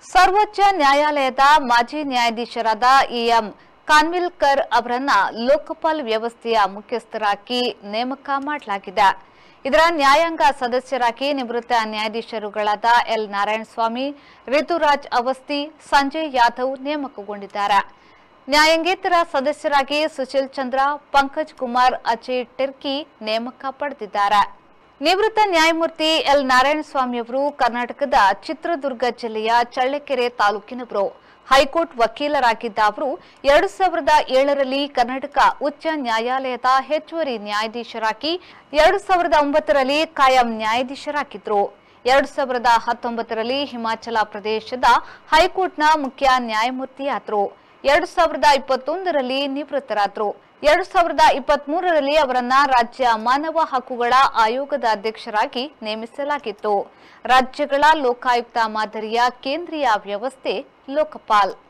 ಸರ್ವೋಚ್ಚ ನ್ಯಾಯಾಲಯದ ಮಾಜಿ ನ್ಯಾಯಾಧೀಶರಾದ ಇಎಂ ಖಾನ್ವಿಲ್ಕರ್ ಅವರನ್ನ ಲೋಕಪಾಲ್ ವ್ಯವಸ್ಥೆಯ ಮುಖ್ಯಸ್ಥರಾಗಿ ನೇಮಕ ಮಾಡಲಾಗಿದೆ ಇದರ ನ್ಯಾಯಾಂಗ ಸದಸ್ಯರಾಗಿ ನಿವೃತ್ತ ನ್ಯಾಯಾಧೀಶರುಗಳಾದ ಎಲ್ ನಾರಾಯಣಸ್ವಾಮಿ ರಿತುರಾಜ್ ಅವಸ್ಥಿ ಸಂಜಯ್ ಯಾದವ್ ನೇಮಕಗೊಂಡಿದ್ದಾರೆ ನ್ಯಾಯಾಂಗೇತರ ಸದಸ್ಯರಾಗಿ ಸುಶೀಲ್ ಚಂದ್ರ ಪಂಕಜ್ ಕುಮಾರ್ ಅಜಯ್ ಟಿರ್ಕಿ ನೇಮಕ ಪಡೆದಿದ್ದಾರೆ ನಿವೃತ್ತ ನ್ಯಾಯಮೂರ್ತಿ ಎಲ್ ನಾರಾಯಣಸ್ವಾಮಿ ಅವರು ಕರ್ನಾಟಕದ ಚಿತ್ರದುರ್ಗ ಜಿಲ್ಲೆಯ ಚಳ್ಳಕೆರೆ ತಾಲೂಕಿನವರು ಹೈಕೋರ್ಟ್ ವಕೀಲರಾಗಿದ್ದ ಅವರು ಎರಡು ಸಾವಿರದ ಏಳರಲ್ಲಿ ಕರ್ನಾಟಕ ಉಚ್ಚ ನ್ಯಾಯಾಲಯದ ಹೆಚ್ಚುವರಿ ನ್ಯಾಯಾಧೀಶರಾಗಿ ಎರಡು ಸಾವಿರದ ಒಂಬತ್ತರಲ್ಲಿ ಕಾಯಂ ನ್ಯಾಯಾಧೀಶರಾಗಿದ್ದರು ಎರಡು ಸಾವಿರದ ಹತ್ತೊಂಬತ್ತರಲ್ಲಿ ಹಿಮಾಚಲ ಪ್ರದೇಶದ ಹೈಕೋರ್ಟ್ನ ಮುಖ್ಯ ನ್ಯಾಯಮೂರ್ತಿಯಾದರು ಎರಡು ಸಾವಿರದ ಇಪ್ಪತ್ತೊಂದರಲ್ಲಿ ನಿವೃತ್ತರಾದರು ಎರಡು ಸಾವಿರದ ಇಪ್ಪತ್ತ್ ಮೂರರಲ್ಲಿ ಅವರನ್ನ ರಾಜ್ಯ ಮಾನವ ಹಕ್ಕುಗಳ ಆಯೋಗದ ಅಧ್ಯಕ್ಷರಾಗಿ ನೇಮಿಸಲಾಗಿತ್ತು ರಾಜ್ಯಗಳ ಲೋಕಾಯುಕ್ತ ಮಾದರಿಯ ಕೇಂದ್ರೀಯ ವ್ಯವಸ್ಥೆ ಲೋಕಪಾಲ್